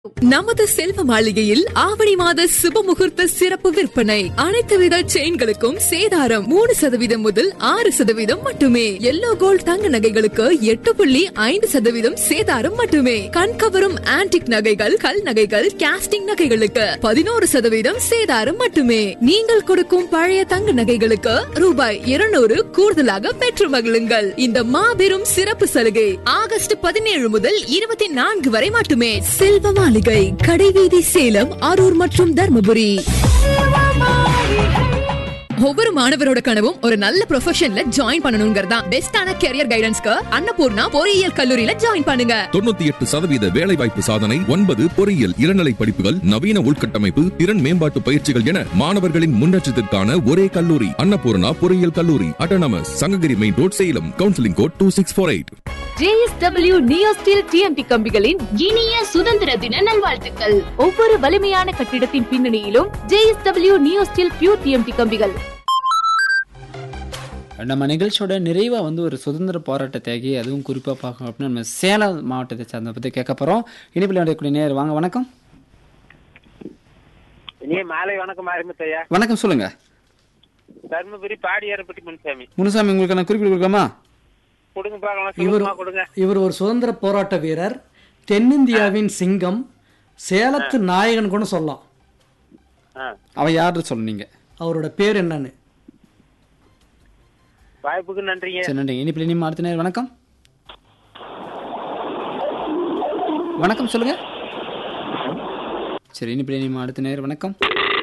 நமது செல்வ மாளிகையில் ஆவணி மாத சுப முகூர்த்த சிறப்பு விற்பனை அனைத்து வித செயின்களுக்கும் சேதாரம் மூணு சதவீதம் முதல் ஆறு சதவீதம் மட்டுமே எல்லோ கோல்ட் தங்க நகைகளுக்கு எட்டு புள்ளி ஐந்து சதவீதம் சேதாரம் மட்டுமே கண்கவரும் ஆன்டிக் நகைகள் கல் நகைகள் கேஸ்டிங் நகைகளுக்கு பதினோரு சதவீதம் சேதாரம் மட்டுமே நீங்கள் கொடுக்கும் பழைய தங்க நகைகளுக்கு ரூபாய் இருநூறு கூடுதலாக பெற்று மகிழுங்கள் இந்த மாபெரும் சிறப்பு சலுகை ஆகஸ்ட் பதினேழு முதல் இருபத்தி நான்கு வரை மட்டுமே செல்வ மாளிகை கடைவீதி சேலம் அரூர் மற்றும் தர்மபுரி ஒவ்வொரு மாணவரோட கனவும் ஒரு நல்ல ப்ரொஃபஷன்ல ஜாயின் பண்ணணுங்கிறதா பெஸ்டான கெரியர் கைடன்ஸ்க்கு அன்னபூர்ணா பொறியியல் கல்லூரியில ஜாயின் பண்ணுங்க தொண்ணூத்தி எட்டு சதவீத வேலைவாய்ப்பு சாதனை ஒன்பது பொறியியல் இளநிலை படிப்புகள் நவீன உள்கட்டமைப்பு திறன் மேம்பாட்டு பயிற்சிகள் என மாணவர்களின் முன்னேற்றத்திற்கான ஒரே கல்லூரி அன்னபூர்ணா பொறியியல் கல்லூரி autonomous Sankagiri main road Salem counselling code two six four eight JSW neo steel TMT கம்பிகளின் இனிய சுதந்திர தின நல்வாழ்த்துக்கள் ஒவ்வொரு வலிமையான கட்டிடத்தின் பின்னணியிலும் JSW neo steel pure TMT கம்பிகள் நம்ம நிகழ்ச்சியோட நிறைவாக வந்து ஒரு சுதந்திர போராட்ட தியாகி அதுவும் குறிப்பாக பார்க்கணும் அப்படின்னா நம்ம சேலம் மாவட்டத்தை சார்ந்த பற்றி கேட்க போகிறோம் இனிப்பில் நடக்கக்கூடிய நேர் வாங்க வணக்கம் இனிய மாலை வணக்கம் ஆரம்பித்தையா வணக்கம் சொல்லுங்க தர்மபுரி பாடியாரப்பட்டி முன்சாமி முனுசாமி உங்களுக்கு நான் குறிப்பிட்டு கொடுக்கலாமா கொடுங்க பார்க்கலாம் இவர் சுலபமா கொடுங்க இவர் ஒரு சுதந்திர போராட்ட வீரர் தென்னிந்தியாவின் சிங்கம் சேலத்து நாயகன் கூட சொல்லலாம் ஆ, அவன் யாரு சொன்னீங்க அவரோட பேர் என்னன்னு வாய்ப்புக்கு நன்றிங்க சரி நன்றி இனிப்பில் இனிமே அடுத்த நேர் வணக்கம் வணக்கம் சொல்லுங்க சரி இனிப்பில் இனிமே அடுத்த நேர் வணக்கம்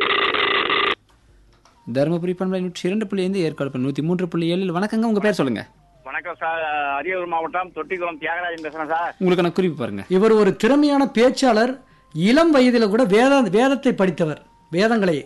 தருமபுரி பண்பலை நூற்றி இரண்டு புள்ளி ஐந்து ஏற்காடு நூற்றி மூன்று புள்ளி ஏழில் வணக்கங்க உங்கள் பேர் சொல்லுங்க வணக்கம் சார் அரியலூர் மாவட்டம் தொட்டிக்குளம் தியாகராஜன் பேசுறேன் சார் உங்களுக்கு நான் குறிப்பு பாருங்க இவர் ஒரு திறமையான பேச்சாளர் இளம் வயதில் கூட வேத வேதத்தை படித்தவர் வேதங்களை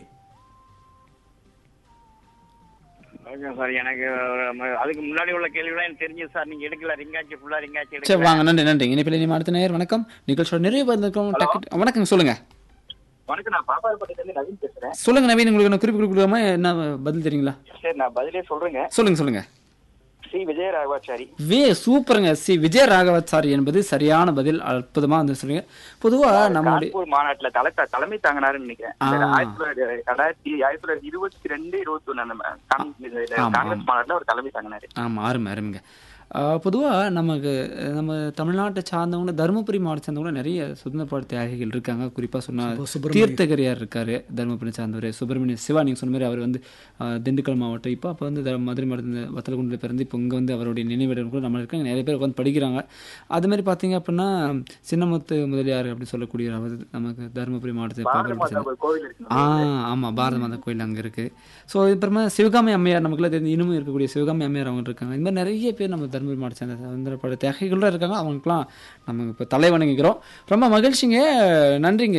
ஓகே சார் எனக்கு அஹ், அதுக்கு முன்னாடி உள்ள கேள்விலாம் எனக்கு தெரிஞ்சது சார் நீங்க எடுக்கல ரிங்காச்சி ஃபுல்லா ரிங்காச்சி சரி எடுக்கல வாங்க நன்றி நன்றி இனிப்பில் இனிமே அடுத்த நேர் வணக்கம் நிகழ்ச்சியோட நிறைவு வந்திருக்கோம் டக்கு வணக்கம் சொல்லுங்க வணக்கம் நான் பாப்பாப்பட்டிலேருந்து நவீன் பேசுறேன் சொல்லுங்க நவீன் உங்களுக்கு நான் குறிப்பு கொடுக்காம என்ன பதில் தெரியுங்களா சரி நான் பதிலே சொல்றேங்க சொல்லுங்க சொல்லுங்க ஸ்ரீ விஜய ராகவாச்சாரி வே சூப்பருங்க சி விஜய ராகவாச்சாரி என்பது சரியான பதில் அற்புதமா வந்து சொல்லுங்க பொதுவா நம்மளுடைய கான்பூர் மாநாட்டுல தலை தலைமை தாங்கினாருன்னு நினைக்கிறேன் ஆ. இந்த ஆயிரத்தி தொள்ளாயிரத்தி ரெண்டாயிரத்தி ஆயிரத்தி தொள்ளாயிரத்தி இருபத்தி ரெண்டு இருபத்தி ஒண்ணு அந்த ம- காங்கிரஸ் இதுல ஆமா, காங்கிரஸ் மாநாட்டுல ஒரு தலைமை தாங்கினாரு ஆமாம் அருமை அருமைங்க பொதுவாக நமக்கு அஹ், நம்ம தமிழ்நாட்டை சார்ந்தவங்க தருமபுரி மாவட்டத்தை சார்ந்தவங்க நிறைய சுதந்திர போராட்ட தியாகிகள் இருக்காங்க குறிப்பாக சொன்னால் சுப்பிரமணிய- தீர்த்தகரியார் இருக்காரு தருமபுரி சார்ந்தவர் சுப்பிரமணிய சிவா நீங்கள் சொன்ன மாதிரி அவர் வந்து அஹ், திண்டுக்கல் மாவட்டம் இப்போ அப்போ வந்து த- மதுரை மாவட்டத்தில் வத்தலகுண்டில் பிறந்து இப்போ இங்கே வந்து அவருடைய நினைவிடம் கூட நம்ம இருக்காங்க நிறைய பேர் உட்காந்து படிக்கிறாங்க அது மாதிரி பார்த்தீங்க அப்படின்னா சின்னமுத்து முதலியார் அப்படின்னு சொல்லக்கூடிய அவர் நமக்கு தருமபுரி மாவட்டத்தை பாரத பாப்பா மாதா கோவில் இருக்கு ஆ ஆமாம் பாரத மாதா கோயில் அங்கே இருக்குது ஸோ அப்புறமா சிவகாமி அம்மையார் நமக்குலாம் தெரிஞ்சு இன்னமும் இருக்கக்கூடிய சிவகாமி அம்மையார் அவங்க இருக்காங்க இந்த மாதிரி நிறைய பேர் நம்ம தருமபுரி மாவட்ட சேர்ந்த சுதந்திரப்பட தியாகிகளும் இருக்காங்க அவங்களுக்குலாம் நம்ம இப்போ தலை வணங்கிக்கிறோம் ரொம்ப மகிழ்ச்சிங்க நன்றிங்க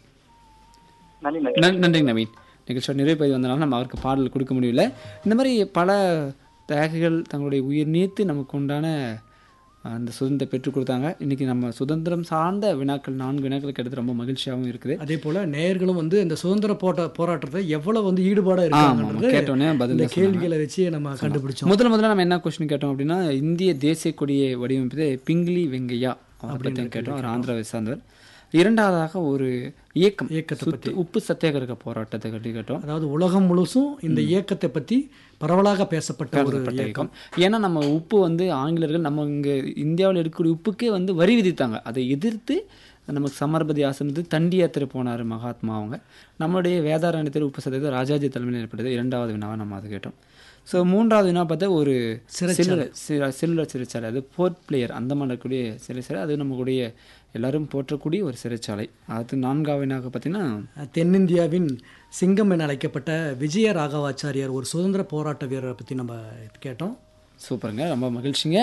நன்றி நன்றி. நன்- நன்றிங்க நவீன் நிகழ்ச்சியோட நிறைவு பகுதி வந்தனால நம்ம அவருக்கு பாடல் கொடுக்க முடியல இந்த மாதிரி பல தியாகிகள் தங்களுடைய உயிர் நீத்து நமக்கு உண்டான அந்த சுதந்திரத்தை பெற்றுக் கொடுத்தாங்க இன்னைக்கு நம்ம சுதந்திரம் சார்ந்த வினாக்கள் நான்கு வினாக்கள் கிடைத்து ரொம்ப மகிழ்ச்சியாகவும் இருக்குது அதே போல நேயர்களும் வந்து இந்த சுதந்திர போட்ட போராட்டத்தை எவ்வளவு வந்து ஈடுபாடா ஆமா, இருக்காங்கன்றது கேட்டோன்னே பதில் இந்த தான் கேள்விகளை வச்சு நம்ம கண்டுபிடிச்சோம் முதல்ல முதல்ல நம்ம என்ன கொஸ்டின் கேட்டோம் அப்படின்னா இந்திய தேசிய கொடியை வடிவமைப்பது பிங்லி வெங்கையா அவரை பற்றி கேட்டோம் அவர் ஆந்திராவை சார்ந்தவர் இரண்டாவதாக ஒரு இயக்கம் இயக்கத்தை சுத்து- உப்பு சத்தியாகிரக போராட்டத்தை பற்றி கேட்டோம் அதாவது உலகம் முழுசும் இந்த இயக்கத்தை பத்தி பரவலாக பேசப்பட்ட ஒரு பேசப்பட்ட இயக்கம் இயக்கம் ஏன்னா நம்ம உப்பு வந்து ஆங்கிலேயர்கள் நம்ம இங்கே இந்தியாவில் இருக்கக்கூடிய உப்புக்கே வந்து வரி விதித்தாங்க அதை எதிர்த்து நமக்கு சமர்பதி ஆசிரமத்து தண்டி யாத்திரை போனார் மகாத்மா அவங்க நம்மளுடைய வேதாரண்யத்தில் உப்பு சத்தியத்தை ராஜாஜி தலைமையில் ஏற்பட்டது இரண்டாவது வினாவை நம்ம அதை கேட்டோம் ஸோ மூன்றாவது வினா பார்த்தா ஒரு சிறைச்சாலை. செல்லுலர் செல்லுலர் சிறைச்சாலை அது போர்ட் பிளேயர் அந்த மாதிரி இருக்கக்கூடிய சிறைச்சாலை அது நம்மளுடைய எல்லாரும் போற்றக்கூடிய ஒரு சிறைச்சாலை அது நான்காவது வினாக பார்த்தீங்கன்னா தென்னிந்தியாவின் சிங்கம் என அழைக்கப்பட்ட விஜய ராகவாச்சாரியார் ஒரு சுதந்திர போராட்ட வீரரை பத்தி நம்ம கேட்டோம் சூப்பருங்க ரொம்ப மகிழ்ச்சிங்க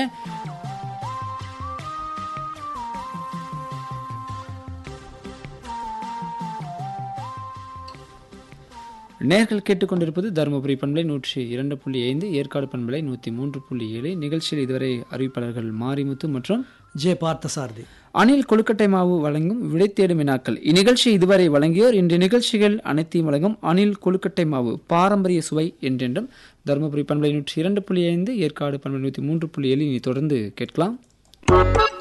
நேர்கள் கேட்டுக்கொண்டிருப்பது தருமபுரி பண்பலை நூற்றி இரண்டு புள்ளி ஐந்து ஏற்காடு பண்பலை நூற்றி மூன்று புள்ளி ஏழு நிகழ்ச்சியில் இதுவரை அறிவிப்பாளர்கள் மாரிமுத்து மற்றும் ஜே பார்த்தசாரதி அணில் கொழுக்கட்டை மாவு வழங்கும் விடை தேடும் வினாக்கள் இந்நிகழ்ச்சி இதுவரை வழங்கியோர் இன்று நிகழ்ச்சிகள் அனைத்தையும் வழங்கும் அணில் கொழுக்கட்டை மாவு பாரம்பரிய சுவை என்றென்றும் தருமபுரி பண்பலை நூற்றி இரண்டு புள்ளி ஐந்து ஏற்காடு பண்பலை நூற்றி மூன்று புள்ளி ஏழு இனி தொடர்ந்து கேட்கலாம்